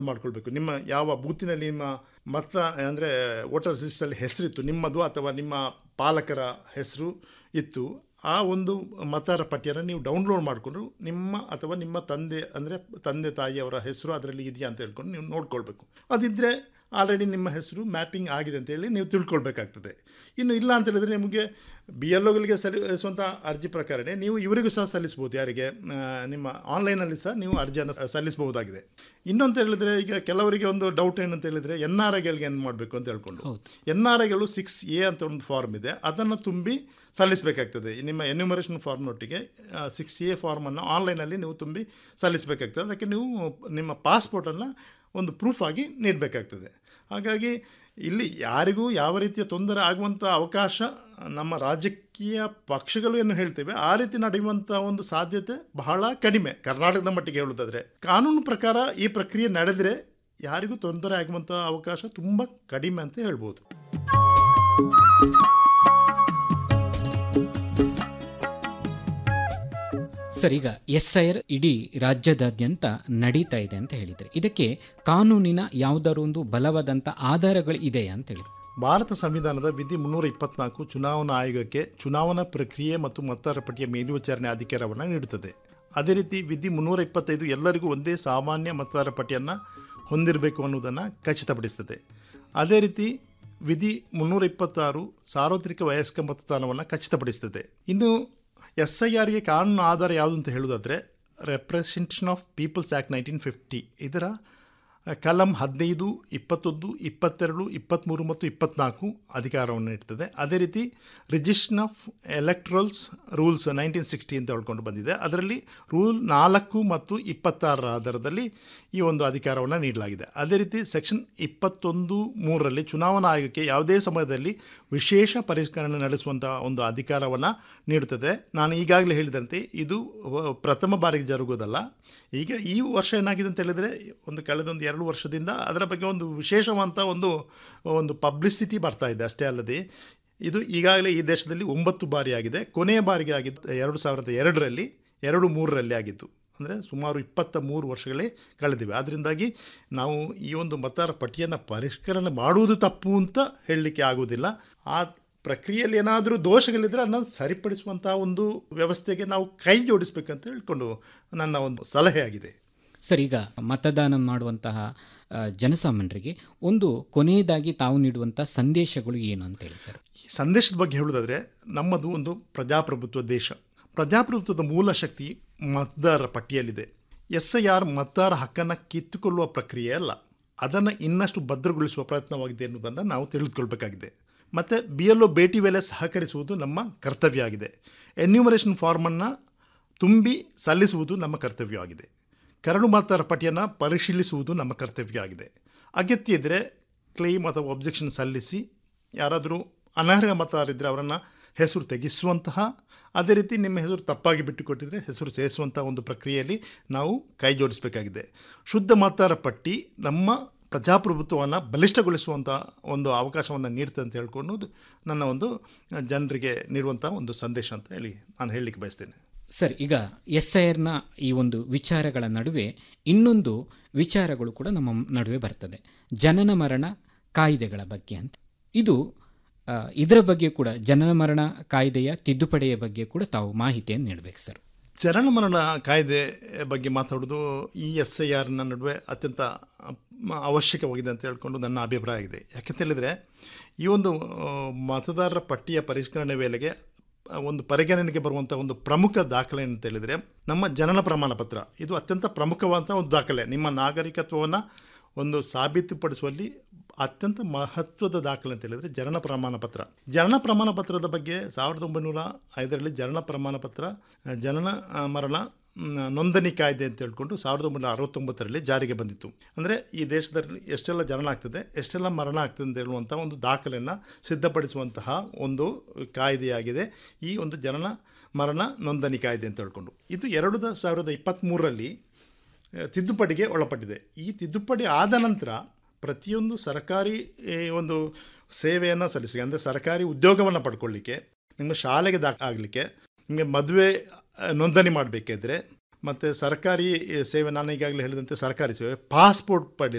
ಮಾಡ್ಕೊಳ್ಬೇಕು ನಿಮ್ಮ ಯಾವ ಬೂತಿನಲ್ಲಿ ನಿಮ್ಮ ಮತ ಅಂದರೆ ವೋಟರ್ ಲಿಸ್ಟಲ್ಲಿ ಹೆಸರಿತ್ತು ನಿಮ್ಮದು ಅಥವಾ ನಿಮ್ಮ ಪಾಲಕರ ಹೆಸರು ಇತ್ತು ಆ ಒಂದು ಮತದಾರ ಪಟ್ಟಿಯನ್ನು ನೀವು ಡೌನ್ಲೋಡ್ ಮಾಡಿಕೊಂಡು ನಿಮ್ಮ ಅಥವಾ ನಿಮ್ಮ ತಂದೆ ಅಂದರೆ ತಂದೆ ತಾಯಿಯವರ ಹೆಸರು ಅದರಲ್ಲಿ ಇದೆಯಾ ಅಂತ ಹೇಳ್ಕೊಂಡು ನೀವು ನೋಡ್ಕೊಳ್ಬೇಕು ಅದಿದ್ದರೆ ಆಲ್ರೆಡಿ ನಿಮ್ಮ ಹೆಸರು ಮ್ಯಾಪಿಂಗ್ ಆಗಿದೆ ಅಂತೇಳಿ ನೀವು ತಿಳ್ಕೊಳ್ಬೇಕಾಗ್ತದೆ ಇನ್ನು ಇಲ್ಲ ಅಂತ ಹೇಳಿದ್ರೆ ನಿಮಗೆ ಬಿ ಎಲ್ ಒಗಳಿಗೆ ಸಲ್ಲಿಸುವಂಥ ಅರ್ಜಿ ಪ್ರಕಾರನೇ ನೀವು ಇವರಿಗೂ ಸಹ ಸಲ್ಲಿಸ್ಬೋದು ಯಾರಿಗೆ ಆ, ನಿಮ್ಮ ಆನ್ಲೈನಲ್ಲಿ ಸಹ ನೀವು ಅರ್ಜಿಯನ್ನು ಸಲ್ಲಿಸಬಹುದಾಗಿದೆ ಇನ್ನೊಂದು ಹೇಳಿದ್ರೆ ಈಗ ಕೆಲವರಿಗೆ ಒಂದು ಡೌಟ್ ಏನಂತ ಹೇಳಿದ್ರೆ ಎನ್ ಆರ್ ಐಗಳಿಗೆ ಏನು ಮಾಡಬೇಕು ಅಂತ ಹೇಳ್ಕೊಂಡು ಎನ್ ಆರ್ ಐಗಳು ಸಿಕ್ಸ್ ಎ ಅಂತ ಒಂದು ಫಾರ್ಮ್ ಇದೆ ಅದನ್ನು ತುಂಬಿ ಸಲ್ಲಿಸಬೇಕಾಗ್ತದೆ ನಿಮ್ಮ ಎನ್ಯುಮರೇಷನ್ ಫಾರ್ಮ್ನೊಟ್ಟಿಗೆ ಸಿಕ್ಸ್ ಎ ಫಾರ್ಮನ್ನು ಆನ್ಲೈನಲ್ಲಿ ನೀವು ತುಂಬಿ ಸಲ್ಲಿಸಬೇಕಾಗ್ತದೆ ಅದಕ್ಕೆ ನೀವು ನಿಮ್ಮ ಪಾಸ್ಪೋರ್ಟನ್ನು ಒಂದು ಪ್ರೂಫ್ ಆಗಿ ನೀಡಬೇಕಾಗ್ತದೆ ಹಾಗಾಗಿ ಇಲ್ಲಿ ಯಾರಿಗೂ ಯಾವ ರೀತಿಯ ತೊಂದರೆ ಆಗುವಂಥ ಅವಕಾಶ ನಮ್ಮ ರಾಜಕೀಯ ಪಕ್ಷಗಳು ಏನು ಹೇಳ್ತೇವೆ ಆ ರೀತಿ ನಡೆಯುವಂಥ ಒಂದು ಸಾಧ್ಯತೆ ಬಹಳ ಕಡಿಮೆ ಕರ್ನಾಟಕದ ಮಟ್ಟಿಗೆ ಹೇಳುವುದಾದರೆ ಕಾನೂನು ಪ್ರಕಾರ ಈ ಪ್ರಕ್ರಿಯೆ ನಡೆದರೆ ಯಾರಿಗೂ ತೊಂದರೆ ಆಗುವಂಥ ಅವಕಾಶ ತುಂಬ ಕಡಿಮೆ ಅಂತ ಹೇಳ್ಬೋದು ಸರ್ ಈಗ ಎಸ್ ಐ ಆರ್ ಇಡೀ ರಾಜ್ಯದಾದ್ಯಂತ ನಡೀತಾ ಇದೆ ಅಂತ ಹೇಳಿದರೆ ಇದಕ್ಕೆ ಕಾನೂನಿನ ಯಾವುದಾದ್ರು ಒಂದು ಬಲವಾದಂಥ ಆಧಾರಗಳು ಇದೆ ಅಂತ ಹೇಳಿದ್ರು ಭಾರತ ಸಂವಿಧಾನದ ವಿಧಿ ಮುನ್ನೂರ ಇಪ್ಪತ್ನಾಲ್ಕು ಚುನಾವಣಾ ಆಯೋಗಕ್ಕೆ ಚುನಾವಣಾ ಪ್ರಕ್ರಿಯೆ ಮತ್ತು ಮತದಾರ ಪಟ್ಟಿಯ ಮೇಲ್ವಿಚಾರಣೆ ಅಧಿಕಾರವನ್ನು ನೀಡುತ್ತದೆ ಅದೇ ರೀತಿ ವಿಧಿ ಮುನ್ನೂರ ಇಪ್ಪತ್ತೈದು ಎಲ್ಲರಿಗೂ ಒಂದೇ ಸಾಮಾನ್ಯ ಮತದಾರ ಪಟ್ಟಿಯನ್ನು ಹೊಂದಿರಬೇಕು ಅನ್ನೋದನ್ನು ಖಚಿತಪಡಿಸ್ತದೆ ಅದೇ ರೀತಿ ವಿಧಿ ಮುನ್ನೂರ ಇಪ್ಪತ್ತಾರು ಸಾರ್ವತ್ರಿಕ ವಯಸ್ಕ ಮತದಾನವನ್ನು ಖಚಿತಪಡಿಸ್ತದೆ ಇನ್ನು ಎಸ್ ಐ ಆರ್ಗೆ ಕಾನೂನು ಆಧಾರ ಯಾವುದು ಅಂತ ಹೇಳೋದಾದರೆ representation of people's act nineteen fifty ಇದರ ಕಲಂ ಹದಿನೈದು ಇಪ್ಪತ್ತೊಂದು ಇಪ್ಪತ್ತೆರಡು ಇಪ್ಪತ್ತ್ಮೂರು ಮತ್ತು ಇಪ್ಪತ್ನಾಲ್ಕು ಅಧಿಕಾರವನ್ನು ನೀಡ್ತದೆ ಅದೇ ರೀತಿ registration of electorals rules nineteen sixty ಅಂತ ಹೇಳ್ಕೊಂಡು ಬಂದಿದೆ ಅದರಲ್ಲಿ ರೂಲ್ ನಾಲ್ಕು ಮತ್ತು ಇಪ್ಪತ್ತಾರರ ಆಧಾರದಲ್ಲಿ ಈ ಒಂದು ಅಧಿಕಾರವನ್ನು ನೀಡಲಾಗಿದೆ ಅದೇ ರೀತಿ ಸೆಕ್ಷನ್ ಇಪ್ಪತ್ತೊಂದು ಮೂರರಲ್ಲಿ ಚುನಾವಣಾ ಆಯೋಗಕ್ಕೆ ಯಾವುದೇ ಸಮಯದಲ್ಲಿ ವಿಶೇಷ ಪರಿಷ್ಕರಣೆ ನಡೆಸುವಂಥ ಒಂದು ಅಧಿಕಾರವನ್ನು ನೀಡುತ್ತದೆ ನಾನು ಈಗಾಗಲೇ ಹೇಳಿದಂತೆ ಇದು ವ- ಪ್ರಥಮ ಬಾರಿಗೆ ಜರುಗೋದಲ್ಲ ಈಗ ಈ ವರ್ಷ ಏನಾಗಿದೆ ಅಂತ ಹೇಳಿದರೆ ಒಂದು ಕಳೆದ ಒಂದು ಎರಡು ವರ್ಷದಿಂದ ಅದರ ಬಗ್ಗೆ ಒಂದು ವಿಶೇಷವಂತ ಒಂದು ಒಂದು ಪಬ್ಲಿಸಿಟಿ ಬರ್ತಾ ಇದೆ ಅಷ್ಟೇ ಅಲ್ಲದೆ ಇದು ಈಗಾಗಲೇ ಈ ದೇಶದಲ್ಲಿ ಒಂಬತ್ತು ಬಾರಿ ಆಗಿದೆ ಕೊನೆಯ ಬಾರಿಗೆ ಆಗಿದ್ದು ಎರಡು ಸಾವಿರದ ಎರಡರಲ್ಲಿ ಎರಡು ಮೂರರಲ್ಲಿ ಆಗಿತ್ತು ಅಂದರೆ ಸುಮಾರು ಇಪ್ಪತ್ತ ಮೂರು ವರ್ಷಗಳೇ ಕಳೆದಿವೆ ಅದರಿಂದಾಗಿ ನಾವು ಈ ಒಂದು ಮತದಾರ ಪಟ್ಟಿಯನ್ನು ಪರಿಷ್ಕರಣೆ ಮಾಡುವುದು ತಪ್ಪು ಅಂತ ಹೇಳಲಿಕ್ಕೆ ಆಗುವುದಿಲ್ಲ ಆ ಪ್ರಕ್ರಿಯೆಯಲ್ಲಿ ಏನಾದರೂ ದೋಷಗಳಿದ್ದರೆ ಅದನ್ನು ಸರಿಪಡಿಸುವಂಥ ಒಂದು ವ್ಯವಸ್ಥೆಗೆ ನಾವು ಕೈ ಜೋಡಿಸಬೇಕಂತ ಹೇಳ್ಕೊಂಡು ನನ್ನ ಒಂದು ಸಲಹೆ ಆಗಿದೆ ಸರ್ ಈಗ ಮತದಾನ ಮಾಡುವಂತಹ ಆ, ಜನಸಾಮಾನ್ಯರಿಗೆ ಒಂದು ಕೊನೆಯದಾಗಿ ತಾವು ನೀಡುವಂಥ ಸಂದೇಶಗಳು ಏನು ಅಂತ ಹೇಳಿ ಸರ್ ಈ ಸಂದೇಶದ ಬಗ್ಗೆ ಹೇಳೋದಾದರೆ ನಮ್ಮದು ಒಂದು ಪ್ರಜಾಪ್ರಭುತ್ವ ದೇಶ ಪ್ರಜಾಪ್ರಭುತ್ವದ ಮೂಲ ಶಕ್ತಿ ಮತದಾರರ ಪಟ್ಟಿಯಲ್ಲಿದೆ ಎಸ್ ಐ ಆರ್ ಮತದಾರ ಹಕ್ಕನ್ನು ಕಿತ್ತುಕೊಳ್ಳುವ ಪ್ರಕ್ರಿಯೆ ಅಲ್ಲ ಅದನ್ನು ಇನ್ನಷ್ಟು ಭದ್ರಗೊಳಿಸುವ ಪ್ರಯತ್ನವಾಗಿದೆ ಎನ್ನುವುದನ್ನು ನಾವು ತಿಳಿದುಕೊಳ್ಬೇಕಾಗಿದೆ ಮತ್ತು ಬಿ ಎಲ್ ಒ ಭೇಟಿ ವೇಳೆ ಸಹಕರಿಸುವುದು ನಮ್ಮ ಕರ್ತವ್ಯ ಆಗಿದೆ ಎನ್ಯೂಮರೇಷನ್ ಫಾರ್ಮನ್ನು ತುಂಬಿ ಸಲ್ಲಿಸುವುದು ನಮ್ಮ ಕರ್ತವ್ಯವಾಗಿದೆ ಕರಡು ಮತದಾರ ಪಟ್ಟಿಯನ್ನು ಪರಿಶೀಲಿಸುವುದು ನಮ್ಮ ಕರ್ತವ್ಯ ಆಗಿದೆ ಅಗತ್ಯ ಇದ್ದರೆ ಕ್ಲೈಮ್ ಅಥವಾ ಒಬ್ಜೆಕ್ಷನ್ ಸಲ್ಲಿಸಿ ಯಾರಾದರೂ ಅನರ್ಹ ಮತದಾರರಿದ್ದರೆ ಅವರನ್ನು ಹೆಸರು ತೆಗೆಸುವಂತಹ ಅದೇ ರೀತಿ ನಿಮ್ಮ ಹೆಸರು ತಪ್ಪಾಗಿ ಬಿಟ್ಟುಕೊಟ್ಟಿದ್ರೆ ಹೆಸರು ಸೇರಿಸುವಂಥ ಒಂದು ಪ್ರಕ್ರಿಯೆಯಲ್ಲಿ ನಾವು ಕೈ ಜೋಡಿಸಬೇಕಾಗಿದೆ ಶುದ್ಧ ಮತದಾರ ಪಟ್ಟಿ ನಮ್ಮ ಪ್ರಜಾಪ್ರಭುತ್ವವನ್ನು ಬಲಿಷ್ಠಗೊಳಿಸುವಂಥ ಒಂದು ಅವಕಾಶವನ್ನು ನೀಡ್ತದೆ ಅಂತ ಹೇಳ್ಕೊಂಡು ನನ್ನ ಒಂದು ಜನರಿಗೆ ನೀಡುವಂಥ ಒಂದು ಸಂದೇಶ ಅಂತ ಹೇಳಿ ನಾನು ಹೇಳಲಿಕ್ಕೆ ಬಯಸ್ತೇನೆ ಸರ್ ಈಗ ಎಸ್ ಐ ಆರ್ನ ಈ ಒಂದು ವಿಚಾರಗಳ ನಡುವೆ ಇನ್ನೊಂದು ವಿಚಾರಗಳು ಕೂಡ ನಮ್ಮ ನಡುವೆ ಬರ್ತದೆ ಜನನ ಮರಣ ಕಾಯ್ದೆಗಳ ಬಗ್ಗೆ ಅಂತ ಇದು ಆ, ಇದರ ಬಗ್ಗೆ ಕೂಡ ಜನನ ಮರಣ ಕಾಯ್ದೆಯ ತಿದ್ದುಪಡಿಯ ಬಗ್ಗೆ ಕೂಡ ತಾವು ಮಾಹಿತಿಯನ್ನು ನೀಡಬೇಕು ಸರ್ ಚರಣ ಮರಣ ಕಾಯ್ದೆ ಬಗ್ಗೆ ಮಾತಾಡೋದು ಈ ಎಸ್ ಐ ಆರ್ನ ನಡುವೆ ಅತ್ಯಂತ ಮ- ಅವಶ್ಯಕವಾಗಿದೆ ಅಂತ ಹೇಳ್ಕೊಂಡು ನನ್ನ ಅಭಿಪ್ರಾಯ ಇದೆ ಯಾಕೆಂತ ಹೇಳಿದರೆ ಈ ಒಂದು ಆ, ಮತದಾರರ ಪಟ್ಟಿಯ ಪರಿಷ್ಕರಣೆ ವೇಳೆಗೆ ಆ, ಒಂದು ಪರಿಗಣನೆಗೆ ಬರುವಂಥ ಒಂದು ಪ್ರಮುಖ ದಾಖಲೆ ಅಂತ ಹೇಳಿದರೆ ನಮ್ಮ ಜನನ ಪ್ರಮಾಣ ಪತ್ರ ಇದು ಅತ್ಯಂತ ಪ್ರಮುಖವಾದಂಥ ಒಂದು ದಾಖಲೆ ನಿಮ್ಮ ನಾಗರಿಕತ್ವವನ್ನು ಒಂದು ಸಾಬೀತುಪಡಿಸುವಲ್ಲಿ ಅತ್ಯಂತ ಮಹತ್ವದ ದಾಖಲೆ ಅಂತ ಹೇಳಿದರೆ ಜನನ ಪ್ರಮಾಣ ಪತ್ರ ಜನನ ಪ್ರಮಾಣ ಪತ್ರದ ಬಗ್ಗೆ ಸಾವಿರದ ಒಂಬೈನೂರ ಐದರಲ್ಲಿ ಜನನ ಪ್ರಮಾಣ ಪತ್ರ ಆ, ಜನನ ಆ, ಮರಣ ಮ್, ನೋಂದಣಿ ಕಾಯ್ದೆ ಅಂತ ಹೇಳ್ಕೊಂಡು ಸಾವಿರದ ಒಂಬೈನೂರ ಅರವತ್ತೊಂಬತ್ತರಲ್ಲಿ ಜಾರಿಗೆ ಬಂದಿತ್ತು ಅಂದರೆ ಈ ದೇಶದಲ್ಲಿ ಎಷ್ಟೆಲ್ಲ ಜನನ ಆಗ್ತದೆ ಎಷ್ಟೆಲ್ಲ ಮರಣ ಆಗ್ತದೆ ಅಂತ ಹೇಳುವಂಥ ಒಂದು ದಾಖಲೆಯನ್ನು ಸಿದ್ಧಪಡಿಸುವಂತಹ ಒಂದು ಕಾಯ್ದೆಯಾಗಿದೆ ಈ ಒಂದು ಜನನ ಮರಣ ನೋಂದಣಿ ಕಾಯ್ದೆ ಅಂತ ಹೇಳ್ಕೊಂಡು ಇದು ಎರಡು ದ- ಸಾವಿರದ ಇಪ್ಪತ್ತ್ಮೂರರಲ್ಲಿ ಆ, ತಿದ್ದುಪಡಿಗೆ ಒಳಪಟ್ಟಿದೆ ಈ ತಿದ್ದುಪಡಿ ಆದ ನಂತರ ಪ್ರತಿಯೊಂದು ಸರ್ಕಾರಿ ಏ, ಒಂದು ಸೇವೆಯನ್ನು ಸಲ್ಲಿಸಿ ಅಂದರೆ ಸರ್ಕಾರಿ ಉದ್ಯೋಗವನ್ನು ಪಡ್ಕೊಳ್ಳಿಕ್ಕೆ ನಿಮ್ಮ ಶಾಲೆಗೆ ದಾ ಆಗಲಿಕ್ಕೆ ನಿಮಗೆ ಮದುವೆ ಆ, ನೋಂದಣಿ ಮಾಡಬೇಕಿದ್ರೆ ಮತ್ತು ಸರ್ಕಾರಿ ಸೇವೆ ನಾನು ಈಗಾಗಲೇ ಹೇಳಿದಂತೆ ಸರ್ಕಾರಿ ಸೇವೆ ಪಾಸ್ಪೋರ್ಟ್ ಪಡಿ